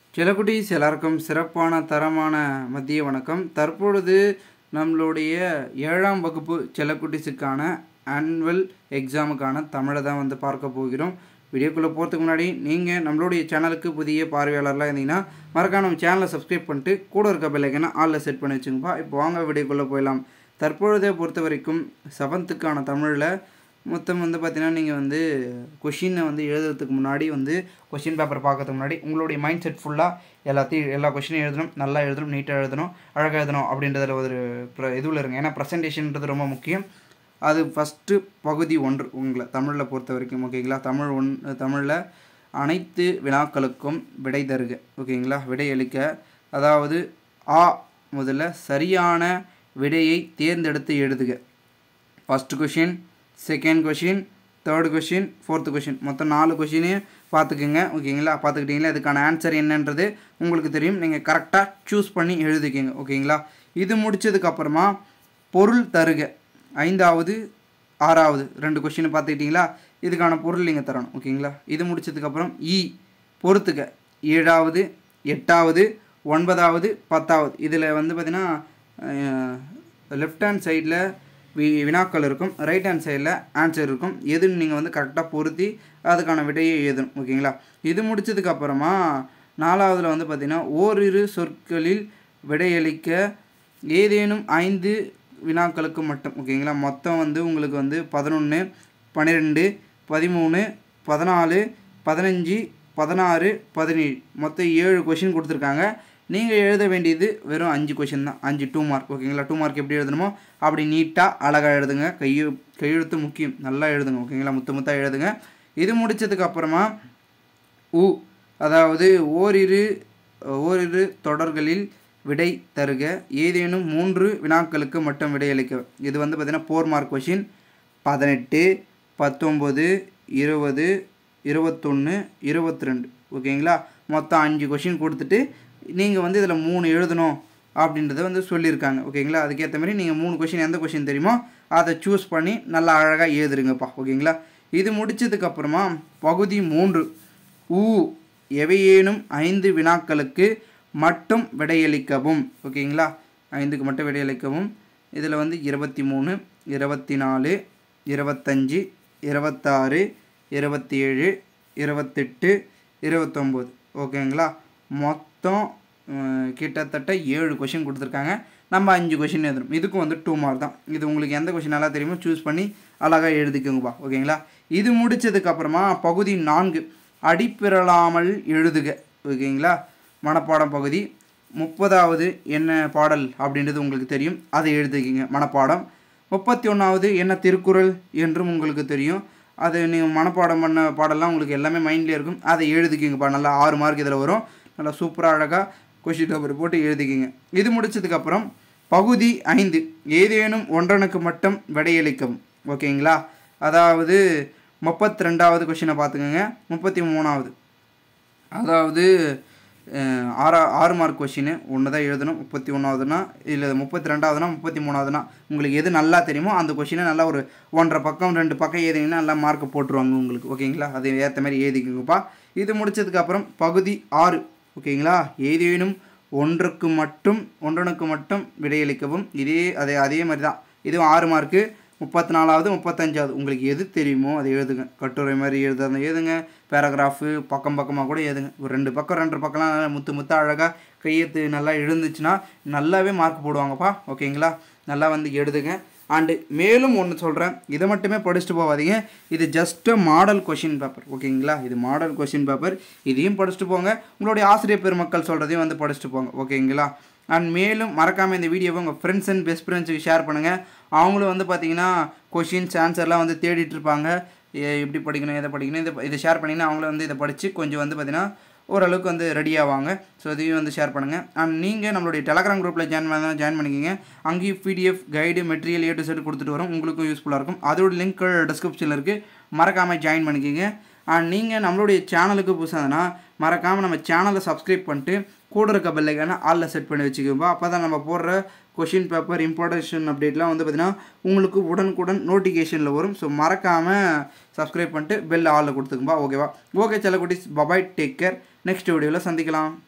செல்லக்குட்டீஸ் எல்லாருக்கும் சிறப்பான தரமான மதிய வணக்கம் தற்பொழுது நம்மளுடைய ஏழாம் வகுப்பு செல்லக்குட்டீஸுக்கான ஆனுவல் எக்ஸாமுக்கான தமிழை தான் வந்து பார்க்க போகிறோம் வீடியோக்குள்ளே போகிறதுக்கு முன்னாடி நீங்கள் நம்மளுடைய சேனலுக்கு புதிய பார்வையாளர்லாம் இருந்தீங்கன்னா மறக்காம நம்ம சேனலை சப்ஸ்கிரைப் பண்ணிட்டு கூட இருக்க பெல்லைக்கனை ஆளில் செட் பண்ணி வச்சுங்கப்பா இப்போ வாங்க வீடியோக்குள்ளே போயிடலாம் தற்பொழுதை பொறுத்த வரைக்கும் செவன்த்துக்கான தமிழில் மொத்தம் வந்து பார்த்தீங்கன்னா நீங்கள் வந்து கொஷினை வந்து எழுதுறதுக்கு முன்னாடி வந்து கொஷின் பேப்பர் பார்க்கறதுக்கு முன்னாடி உங்களுடைய மைண்ட் செட் ஃபுல்லாக எல்லாத்தையும் எல்லா கொஷினையும் எழுதணும் நல்லா எழுதணும் நீட்டாக எழுதணும் அழகாக எழுதணும் அப்படின்றதுல ஒரு ப்ர இதுவில் இருங்க ஏன்னா ப்ரெசன்டேஷன்ன்றது ரொம்ப முக்கியம் அது ஃபஸ்ட்டு பகுதி ஒன்று உங்களை தமிழில் பொறுத்த வரைக்கும் ஓகேங்களா தமிழ் ஒன் தமிழில் அனைத்து வினாக்களுக்கும் விடை தருக ஓகேங்களா விடை அளிக்க அதாவது ஆ முதல்ல சரியான விடையை தேர்ந்தெடுத்து எழுதுக first question second question third question fourth question மொத்தம் நாலு கொஷினையும் பார்த்துக்குங்க ஓகேங்களா பார்த்துக்கிட்டீங்களா இதுக்கான ஆன்சர் என்னன்றது உங்களுக்கு தெரியும் நீங்கள் கரெக்டாக சூஸ் பண்ணி எழுதிக்கிங்க ஓகேங்களா இது முடிச்சதுக்கப்புறமா பொருள் தருக ஐந்தாவது ஆறாவது ரெண்டு கொஷினை பார்த்துக்கிட்டிங்களா இதுக்கான பொருள் நீங்கள் தரணும் ஓகேங்களா இது முடிச்சதுக்கப்புறம் இ பொறுத்துக்க ஏழாவது எட்டாவது ஒன்பதாவது பத்தாவது இதில் வந்து பார்த்திங்கன்னா லெஃப்ட் ஹேண்ட் சைடில் வி வினாக்கள் இருக்கும் ரைட் ஹேண்ட் சைடில் ஆன்சர் இருக்கும் எதுன்னு நீங்கள் வந்து கரெக்டாக பொருத்தி அதுக்கான விடையை எழுதணும் ஓகேங்களா இது முடிச்சதுக்கப்புறமா நாலாவதில் வந்து பார்த்திங்கன்னா ஓரிரு சொற்களில் விடையளிக்க ஏதேனும் ஐந்து வினாக்களுக்கு மட்டும் ஓகேங்களா மொத்தம் வந்து உங்களுக்கு வந்து பதினொன்று பன்னிரெண்டு பதிமூணு பதினாலு பதினஞ்சு பதினாறு பதினேழு மொத்தம் ஏழு கொஷின் கொடுத்துருக்காங்க நீங்கள் எழுத வேண்டியது வெறும் அஞ்சு கொஷின் தான் அஞ்சு டூ மார்க் ஓகேங்களா டூ மார்க் எப்படி எழுதணுமோ அப்படி நீட்டாக அழகாக எழுதுங்க கையெழு கையெழுத்து முக்கியம் நல்லா எழுதுங்க ஓகேங்களா முத்து முத்தாக எழுதுங்க இது முடித்ததுக்கு அப்புறமா உ அதாவது ஓரிரு ஓரிரு தொடர்களில் விடை தருக ஏதேனும் மூன்று வினாக்களுக்கு மட்டும் விடையளிக்க இது வந்து பார்த்திங்கன்னா ஃபோர் மார்க் கொஷின் பதினெட்டு பத்தொம்பது இருபது இருபத்தொன்று இருபத்தி ரெண்டு ஓகேங்களா மொத்தம் அஞ்சு கொஷின் கொடுத்துட்டு நீங்கள் வந்து இதில் மூணு எழுதணும் அப்படின்றத வந்து சொல்லியிருக்காங்க ஓகேங்களா அதுக்கேற்ற மாதிரி நீங்கள் மூணு கொஷின் எந்த கொஷின் தெரியுமோ அதை சூஸ் பண்ணி நல்லா அழகாக எழுதுருங்கப்பா ஓகேங்களா இது முடித்ததுக்கப்புறமா பகுதி மூன்று ஊ எவையேனும் ஐந்து வினாக்களுக்கு மட்டும் விடையளிக்கவும் ஓகேங்களா ஐந்துக்கு மட்டும் விடையளிக்கவும் இதில் வந்து இருபத்தி மூணு இருபத்தி நாலு இருபத்தஞ்சி இருபத்தாறு இருபத்தி ஏழு இருபத்தெட்டு இருபத்தொம்போது ஓகேங்களா மொத்தம் கிட்டத்தட்ட ஏழு கொஷின் கொடுத்துருக்காங்க நம்ம அஞ்சு கொஷின் எழுதணும் இதுக்கும் வந்து டூ மார்க் தான் இது உங்களுக்கு எந்த கொஷின் நல்லா தெரியுமோ சூஸ் பண்ணி அழகாக எழுதிக்கோங்கப்பா ஓகேங்களா இது முடித்ததுக்கப்புறமா பகுதி நான்கு அடிப்பிரலாமல் எழுதுக ஓகேங்களா மனப்பாடம் பகுதி முப்பதாவது என்ன பாடல் அப்படின்றது உங்களுக்கு தெரியும் அதை எழுதிக்கிங்க மனப்பாடம் முப்பத்தி ஒன்றாவது என்ன திருக்குறள் என்றும் உங்களுக்கு தெரியும் அது நீங்கள் மனப்பாடம் பண்ண பாடலாம் உங்களுக்கு எல்லாமே மைண்ட்லேயே இருக்கும் அதை எழுதிக்கிங்கப்பா நல்லா ஆறு மார்க் இதில் வரும் நல்லா சூப்பராக அழகாக கொஷின் பேப்பர் போட்டு எழுதிக்கிங்க இது முடிச்சதுக்கப்புறம் பகுதி ஐந்து ஏதேனும் ஒன்றனுக்கு மட்டும் விடையளிக்கவும் ஓகேங்களா அதாவது முப்பத்தி ரெண்டாவது கொஷினை பார்த்துக்கோங்க முப்பத்தி மூணாவது அதாவது ஆறா ஆறு மார்க் கொஷின் ஒன்று தான் எழுதணும் முப்பத்தி ஒன்றாவதுனா இல்லை முப்பத்தி ரெண்டாவதுனா முப்பத்தி மூணாவதுனா உங்களுக்கு எது நல்லா தெரியுமோ அந்த கொஷினை நல்லா ஒரு ஒன்றரை பக்கம் ரெண்டு பக்கம் எழுதிங்கன்னா நல்லா மார்க் போட்டுருவாங்க உங்களுக்கு ஓகேங்களா அது ஏற்ற மாதிரி எழுதிக்கோங்கப்பா இது முடிச்சதுக்கப்புறம் பகுதி ஆறு ஓகேங்களா ஏதேனும் ஒன்றுக்கு மட்டும் ஒன்றனுக்கு மட்டும் விடையளிக்கவும் இதே அதே அதே மாதிரி தான் இதுவும் ஆறு மார்க்கு முப்பத்தி நாலாவது முப்பத்தஞ்சாவது உங்களுக்கு எது தெரியுமோ அதை எழுதுங்க கட்டுரை மாதிரி எழுதுறது எழுதுங்க பேராகிராஃபு பக்கம் பக்கமாக கூட எழுதுங்க ஒரு ரெண்டு பக்கம் ரெண்டு பக்கம்லாம் நல்லா முத்து முத்து அழகாக கையெழுத்து நல்லா எழுந்துச்சுன்னா நல்லாவே மார்க் போடுவாங்கப்பா ஓகேங்களா நல்லா வந்து எழுதுங்க அண்டு மேலும் ஒன்று சொல்கிறேன் இதை மட்டுமே படிச்சுட்டு போகாதீங்க இது ஜஸ்ட்டு மாடல் கொஷின் பேப்பர் ஓகேங்களா இது மாடல் கொஷின் பேப்பர் இதையும் படிச்சுட்டு போங்க உங்களுடைய ஆசிரியர் பெருமக்கள் சொல்கிறதையும் வந்து படிச்சுட்டு போங்க ஓகேங்களா அண்ட் மேலும் மறக்காமல் இந்த வீடியோவை உங்கள் ஃப்ரெண்ட்ஸ் அண்ட் பெஸ்ட் ஃப்ரெண்ட்ஸுக்கு ஷேர் பண்ணுங்கள் அவங்களும் வந்து பார்த்தீங்கன்னா கொஷின்ஸ் ஆன்சர்லாம் வந்து தேடிட்டு இருப்பாங்க எப்படி படிக்கணும் எதை படிக்கணும் இதை இதை ஷேர் பண்ணிங்கன்னா அவங்களும் வந்து இதை படித்து கொஞ்சம் வந்து பார்த்தீங்கன்னா ஓரளவுக்கு வந்து ரெடி ஆவாங்க ஸோ இதையும் வந்து ஷேர் பண்ணுங்கள் அண்ட் நீங்கள் நம்மளுடைய டெலகிராம் குரூப்பில் ஜாயின் பண்ண ஜாயின் பண்ணிக்கிங்க அங்கேயும் PDF guide material A to Z கொடுத்துட்டு வரும் உங்களுக்கும் யூஸ்ஃபுல்லாக இருக்கும் அதோட லிங்க் டிஸ்கிரிப்ஷனில் இருக்குது மறக்காமல் ஜாயின் பண்ணிக்கிங்க அண்ட் நீங்கள் நம்மளுடைய சேனலுக்கு புதுசாகனா மறக்காமல் நம்ம சேனலை சப்ஸ்கிரைப் பண்ணிட்டு கூட இருக்க பெல்லைக்கான ஆளில் செட் பண்ணி வச்சுக்கோப்பா அப்போ தான் நம்ம போடுற கொஷின் பேப்பர் இம்பார்ட்டேஷன் அப்டேட்லாம் வந்து பார்த்திங்கன்னா உங்களுக்கு உடனுக்குடன் நோட்டிஃபிகேஷனில் வரும் ஸோ மறக்காமல் சப்ஸ்கிரைப் பண்ணிட்டு பெல் ஆளில் கொடுத்துக்கும்பா ஓகேவா ஓகே செல்லக்குட்டிஸ் பபாய் டேக் கேர் நெக்ஸ்ட் வீடியோவில் சந்திக்கலாம்